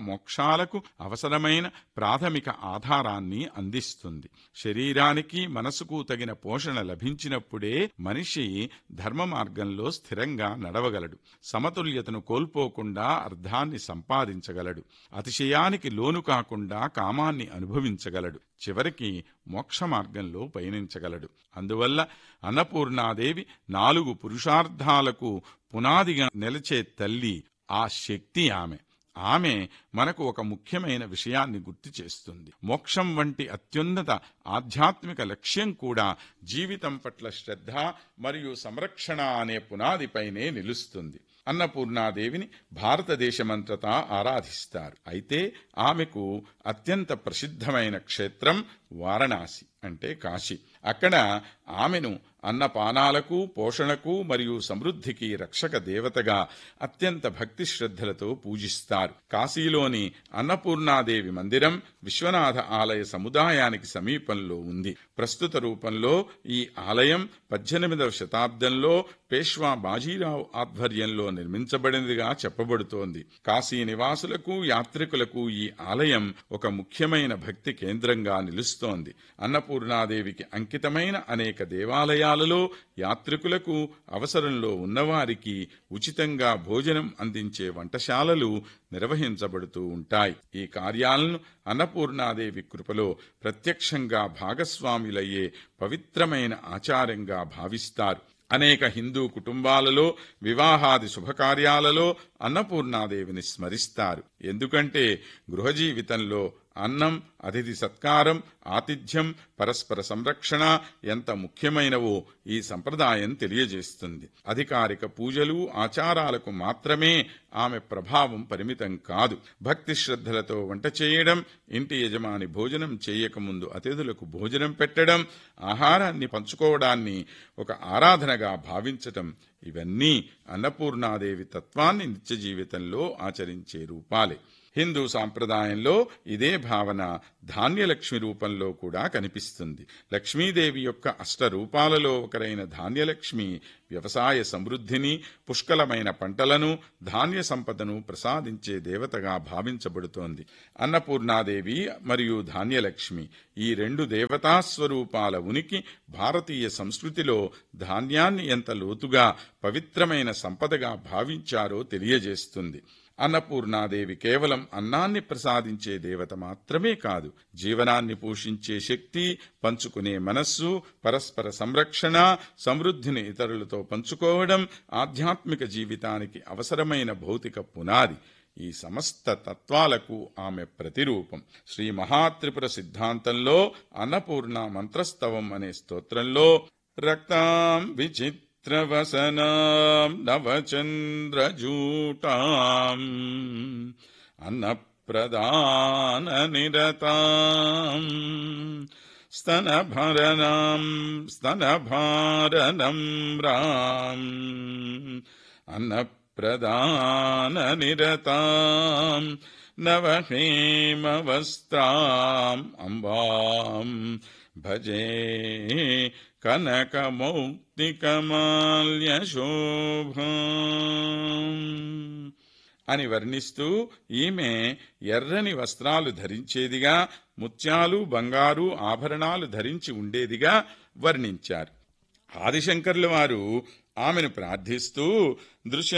మోక్షాలకు అవసరమైన ప్రాథమిక ఆధారాన్ని అందిస్తుంది శరీరానికి మనసుకు తగిన పోషణ లభించినప్పుడే మనిషి ధర్మ మార్గంలో స్థిరంగా నడవగలడు సమతుల్యతను కోల్పోకుండా అర్థాన్ని సంపాదించగలడు అతిశయానికి లోను కాకుండా కామాన్ని అనుభవించగలడు చివరికి మోక్ష మార్గంలో పయనించగలడు అందువల్ల అన్నపూర్ణాదేవి నాలుగు పురుషార్థాలకు పునాదిగా నిలిచే తల్లి ఆ శక్తి ఆమె ఆమె మనకు ఒక ముఖ్యమైన విషయాన్ని గుర్తు చేస్తుంది మోక్షం వంటి అత్యున్నత ఆధ్యాత్మిక లక్ష్యం కూడా జీవితం పట్ల శ్రద్ధ మరియు సంరక్షణ అనే పునాదిపైనే నిలుస్తుంది అన్నపూర్ణాదేవిని భారతదేశమంతటా ఆరాధిస్తారు అయితే ఆమెకు అత్యంత ప్రసిద్ధమైన క్షేత్రం వారణాసి అంటే కాశీ అక్కడ ఆమెను అన్నపానాలకు పోషణకు మరియు సమృద్ధికి రక్షక దేవతగా అత్యంత భక్తి శ్రద్ధలతో పూజిస్తారు కాశీలోని అన్నపూర్ణాదేవి మందిరం విశ్వనాథ ఆలయ సముదాయానికి సమీపంలో ఉంది ప్రస్తుత రూపంలో ఈ ఆలయం పద్దెనిమిదవ శతాబ్దంలో పేష్వా బాజీరావు ఆధ్వర్యంలో నిర్మించబడినదిగా చెప్పబడుతోంది కాశీ నివాసులకు యాత్రికులకు ఈ ఆలయం ఒక ముఖ్యమైన భక్తి కేంద్రంగా నిలుస్తోంది అన్నపూర్ణాదేవికి అంకితమైన అనేక దేవాలయాలలో యాత్రికులకు అవసరంలో ఉన్నవారికి ఉచితంగా భోజనం అందించే వంటశాలలు నిర్వహించబడుతూ ఉంటాయి ఈ కార్యాలను అన్నపూర్ణాదేవి కృపలో ప్రత్యక్షంగా భాగస్వాములయ్యే పవిత్రమైన ఆచారంగా భావిస్తారు అనేక హిందూ కుటుంబాలలో వివాహాది శుభకార్యాలలో అన్నపూర్ణాదేవిని స్మరిస్తారు ఎందుకంటే గృహ జీవితంలో అన్నం అతిథి సత్కారం ఆతిథ్యం పరస్పర సంరక్షణ ఎంత ముఖ్యమైనవో ఈ సంప్రదాయం తెలియజేస్తుంది అధికారిక పూజలు ఆచారాలకు మాత్రమే ఆమె ప్రభావం పరిమితం కాదు భక్తి శ్రద్ధలతో వంట చేయడం ఇంటి యజమాని భోజనం చేయకముందు అతిథులకు భోజనం పెట్టడం ఆహారాన్ని పంచుకోవడాన్ని ఒక ఆరాధనగా భావించటం ఇవన్నీ అన్నపూర్ణాదేవి తత్వాన్ని నిత్య జీవితంలో ఆచరించే రూపాలే హిందూ సాంప్రదాయంలో ఇదే భావన ధాన్యలక్ష్మి రూపంలో కూడా కనిపిస్తుంది లక్ష్మీదేవి యొక్క అష్ట రూపాలలో ఒకరైన ధాన్యలక్ష్మి వ్యవసాయ సమృద్ధిని పుష్కలమైన పంటలను ధాన్య సంపదను ప్రసాదించే దేవతగా భావించబడుతోంది అన్నపూర్ణాదేవి మరియు ధాన్యలక్ష్మి ఈ రెండు దేవతా స్వరూపాల ఉనికి భారతీయ సంస్కృతిలో ధాన్యాన్ని ఎంత లోతుగా పవిత్రమైన సంపదగా భావించారో తెలియజేస్తుంది అన్నపూర్ణాదేవి కేవలం అన్నాన్ని ప్రసాదించే దేవత మాత్రమే కాదు జీవనాన్ని పోషించే శక్తి పంచుకునే మనస్సు పరస్పర సంరక్షణ సమృద్ధిని ఇతరులతో పంచుకోవడం ఆధ్యాత్మిక జీవితానికి అవసరమైన భౌతిక పునాది ఈ సమస్త తత్వాలకు ఆమె ప్రతిరూపం శ్రీ మహాత్రిపుర సిద్ధాంతంలో అన్నపూర్ణ మంత్రస్తవం అనే స్తోత్రంలో రక్తాం విచిత్ చిత్రవసనాం నవచంద్రజూటాం అన్నప్రదాననిరతాం స్తనభరణం స్తనభారణం రాం అన్నప్రదాననిరతాం నవహేమవస్త్రాం అంబాం భజే కనకమౌక్తికమాల్యశోభ అని వర్ణిస్తూ ఈమె ఎర్రని వస్త్రాలు ధరించేదిగా ముత్యాలు బంగారు ఆభరణాలు ధరించి ఉండేదిగా వర్ణించారు ఆదిశంకర్ల వారు ఆమెను ప్రార్థిస్తూ దృశ్య